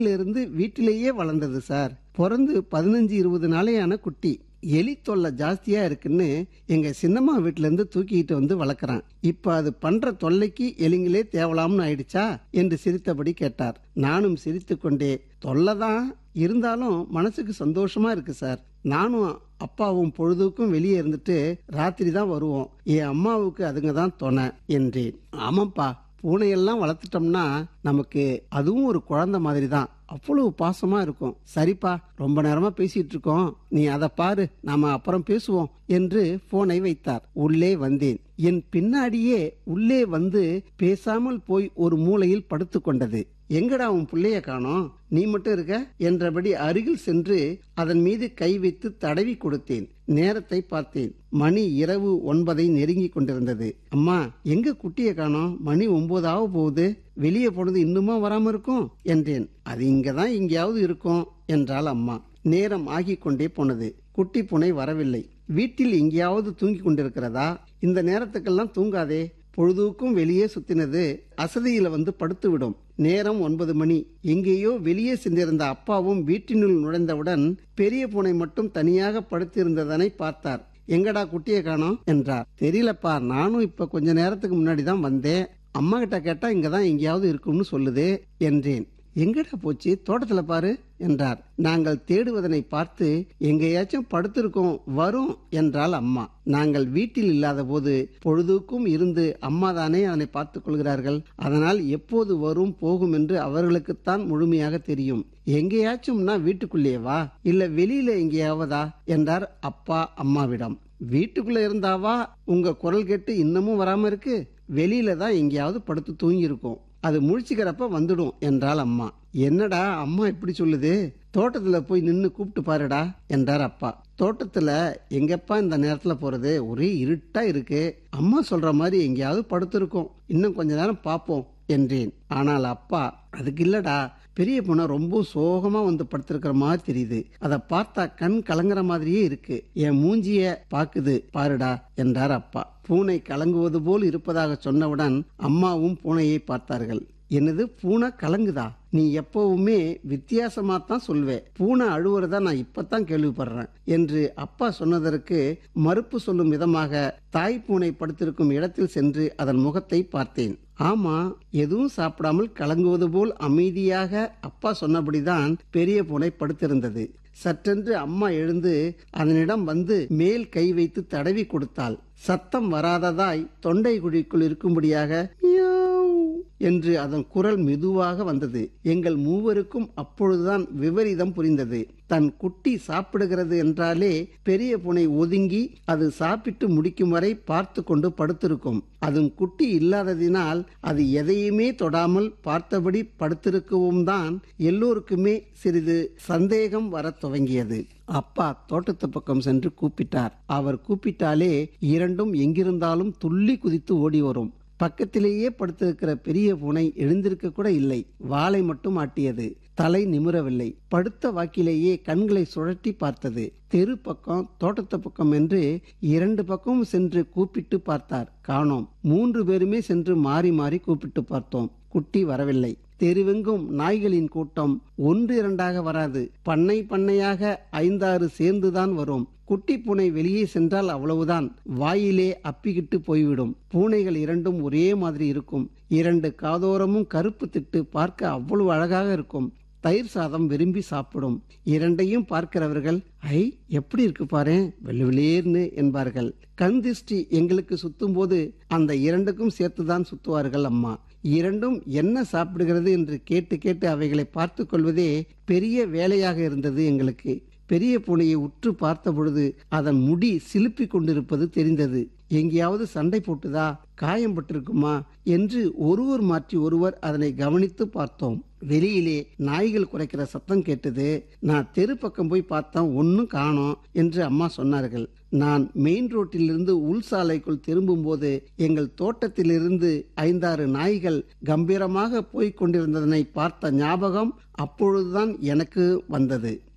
இருந்து வீட்டிலேயே வளர்ந்தது சார் பிறந்து பதினஞ்சு இருபது நாளையான குட்டி எலி தொல்லை ஜாஸ்தியா இருக்குன்னு எங்க சின்னம்மா வீட்ல இருந்து தூக்கிட்டு வந்து வளர்க்குறான் இப்ப அது பண்ற தொல்லைக்கு எலிங்களே தேவலாம்னு ஆயிடுச்சா என்று சிரித்தபடி கேட்டார் நானும் சிரித்துக்கொண்டே தொல்லைதான் இருந்தாலும் மனசுக்கு சந்தோஷமா இருக்கு சார் நானும் அப்பாவும் பொழுதுக்கும் வெளியே இருந்துட்டு ராத்திரி தான் வருவோம் என் அம்மாவுக்கு அதுங்க தான் துணை என்றேன் ஆமாப்பா பூனையெல்லாம் வளர்த்துட்டோம்னா நமக்கு அதுவும் ஒரு குழந்தை மாதிரி தான் அவ்வளவு பாசமா இருக்கும் சரிப்பா ரொம்ப நேரமா பேசிட்டு இருக்கோம் நீ அதை பாரு நாம அப்புறம் பேசுவோம் என்று போனை வைத்தார் உள்ளே வந்தேன் என் பின்னாடியே உள்ளே வந்து பேசாமல் போய் ஒரு மூலையில் படுத்து கொண்டது எங்கடா உன் பிள்ளைய காணோம் நீ மட்டும் இருக்க என்றபடி அருகில் சென்று அதன் மீது கை வைத்து தடவி கொடுத்தேன் நேரத்தை பார்த்தேன் மணி இரவு ஒன்பதை நெருங்கி கொண்டிருந்தது அம்மா எங்க குட்டிய காணோம் மணி ஒன்பதாவது போகுது வெளியே போனது இன்னுமா வராம இருக்கும் என்றேன் அது இங்கதான் எங்கேயாவது இருக்கும் என்றாள் அம்மா நேரம் ஆகிக் கொண்டே போனது குட்டி பூனை வரவில்லை வீட்டில் எங்கேயாவது தூங்கி கொண்டிருக்கிறதா இந்த நேரத்துக்கெல்லாம் தூங்காதே பொழுதுக்கும் வெளியே சுத்தினது அசதியில வந்து படுத்துவிடும் நேரம் ஒன்பது மணி எங்கேயோ வெளியே சென்றிருந்த அப்பாவும் வீட்டினுள் நுழைந்தவுடன் பெரிய பூனை மட்டும் தனியாக படுத்திருந்ததனை பார்த்தார் எங்கடா குட்டிய காணோம் என்றார் தெரியலப்பா நானும் இப்ப கொஞ்ச நேரத்துக்கு முன்னாடி தான் வந்தேன் அம்மா கிட்ட கேட்டா இங்கதான் எங்கேயாவது இருக்கும்னு சொல்லுது என்றேன் எங்கடா போச்சு தோட்டத்துல பாரு என்றார் நாங்கள் தேடுவதனை பார்த்து எங்கேயாச்சும் படுத்திருக்கோம் வரும் என்றாள் அம்மா நாங்கள் வீட்டில் இல்லாத போது பொழுதுக்கும் இருந்து அம்மா தானே அதனை பார்த்துக் கொள்கிறார்கள் அதனால் எப்போது வரும் போகும் என்று அவர்களுக்குத்தான் முழுமையாக தெரியும் எங்கேயாச்சும்னா வீட்டுக்குள்ளே வா இல்ல வெளியில எங்கேயாவதா என்றார் அப்பா அம்மாவிடம் வீட்டுக்குள்ள இருந்தாவா உங்க குரல் கேட்டு இன்னமும் வராம இருக்கு வெளியில தான் எங்கேயாவது படுத்து தூங்கி இருக்கும் அது முழிச்சுக்கிறப்ப வந்துடும் என்றாள் அம்மா என்னடா அம்மா இப்படி சொல்லுது தோட்டத்துல போய் நின்னு கூப்பிட்டு பாருடா என்றார் அப்பா தோட்டத்துல எங்கப்பா இந்த நேரத்துல போறது ஒரே இருட்டா இருக்கு அம்மா சொல்ற மாதிரி எங்கேயாவது படுத்திருக்கோம் இன்னும் கொஞ்ச நேரம் பாப்போம் என்றேன் ஆனால் அப்பா அதுக்கு இல்லடா பெரிய பொண்ணை ரொம்ப சோகமா வந்து படுத்திருக்கிற மாதிரி தெரியுது அதை பார்த்தா கண் கலங்குற மாதிரியே இருக்கு என் மூஞ்சிய பாக்குது பாருடா என்றார் அப்பா பூனை கலங்குவது போல் இருப்பதாக சொன்னவுடன் அம்மாவும் பூனையை பார்த்தார்கள் என்னது பூனை கலங்குதா நீ எப்பவுமே வித்தியாசமா தான் சொல்வே பூனை அழுவுறதா நான் இப்பதான் கேள்விப்படுறேன் என்று அப்பா சொன்னதற்கு மறுப்பு சொல்லும் விதமாக தாய் பூனை படுத்திருக்கும் இடத்தில் சென்று அதன் முகத்தை பார்த்தேன் ஆமா எதுவும் சாப்பிடாமல் கலங்குவது போல் அமைதியாக அப்பா சொன்னபடிதான் பெரிய பூனை படுத்திருந்தது சற்றென்று அம்மா எழுந்து அதனிடம் வந்து மேல் கை வைத்து தடவி கொடுத்தாள் சத்தம் வராததாய் தொண்டை குழிக்குள் இருக்கும்படியாக மியாவ் என்று அதன் குரல் மெதுவாக வந்தது எங்கள் மூவருக்கும் அப்பொழுதுதான் விபரீதம் புரிந்தது தன் குட்டி சாப்பிடுகிறது என்றாலே பெரிய பூனை ஒதுங்கி அது சாப்பிட்டு முடிக்கும் வரை பார்த்து கொண்டு படுத்திருக்கும் அதும் குட்டி இல்லாததினால் அது எதையுமே தொடாமல் பார்த்தபடி படுத்திருக்கவும் தான் எல்லோருக்குமே சிறிது சந்தேகம் வரத் துவங்கியது அப்பா தோட்டத்து பக்கம் சென்று கூப்பிட்டார் அவர் கூப்பிட்டாலே இரண்டும் எங்கிருந்தாலும் துள்ளி குதித்து ஓடி வரும் பக்கத்திலேயே படுத்திருக்கிற பெரிய பூனை எழுந்திருக்க கூட இல்லை வாளை மட்டும் ஆட்டியது தலை நிமிரவில்லை படுத்த வாக்கிலேயே கண்களை சுழற்றி பார்த்தது தெரு பக்கம் தோட்டத்து பக்கம் என்று இரண்டு பக்கமும் சென்று கூப்பிட்டு பார்த்தார் காணோம் மூன்று பேருமே சென்று மாறி மாறி கூப்பிட்டு பார்த்தோம் குட்டி வரவில்லை தெருவெங்கும் நாய்களின் கூட்டம் ஒன்று இரண்டாக வராது பண்ணை பண்ணையாக ஐந்தாறு சேர்ந்துதான் வரும் குட்டி பூனை வெளியே சென்றால் அவ்வளவுதான் வாயிலே அப்பிக்கிட்டு போய்விடும் பூனைகள் இரண்டும் ஒரே மாதிரி இருக்கும் இரண்டு காதோரமும் கருப்பு திட்டு பார்க்க அவ்வளவு அழகாக இருக்கும் தயிர் சாதம் விரும்பி சாப்பிடும் இரண்டையும் பார்க்கிறவர்கள் ஐ எப்படி இருக்கு பாரு வெள்ளுவிளேர்னு என்பார்கள் கண் திருஷ்டி எங்களுக்கு சுத்தும் போது அந்த இரண்டுக்கும் சேர்த்துதான் சுத்துவார்கள் அம்மா இரண்டும் என்ன சாப்பிடுகிறது என்று கேட்டு கேட்டு அவைகளை பார்த்து கொள்வதே பெரிய வேலையாக இருந்தது எங்களுக்கு பெரிய பூனையை உற்று பார்த்த பொழுது அதன் முடி சிலுப்பி கொண்டிருப்பது தெரிந்தது எங்கேயாவது சண்டை போட்டுதா காயம் பட்டிருக்குமா என்று ஒருவர் மாற்றி ஒருவர் அதனை கவனித்து பார்த்தோம் வெளியிலே நாய்கள் குறைக்கிற சத்தம் கேட்டது நான் தெரு பக்கம் போய் பார்த்தா ஒன்னும் காணோம் என்று அம்மா சொன்னார்கள் நான் மெயின் ரோட்டிலிருந்து உள் சாலைக்குள் திரும்பும் போது எங்கள் தோட்டத்திலிருந்து ஐந்தாறு நாய்கள் கம்பீரமாக போய்க் கொண்டிருந்ததனை பார்த்த ஞாபகம் அப்பொழுதுதான் எனக்கு வந்தது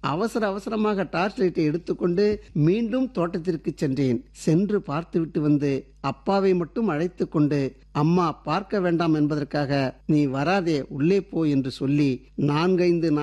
அவசர அவசரமாக டார்ச் லைட்டை எடுத்துக்கொண்டு மீண்டும் தோட்டத்திற்கு சென்றேன் சென்று பார்த்துவிட்டு வந்து அப்பாவை மட்டும் அழைத்து கொண்டு அம்மா பார்க்க வேண்டாம் என்பதற்காக நீ வராதே உள்ளே போ என்று சொல்லி நான்கைந்து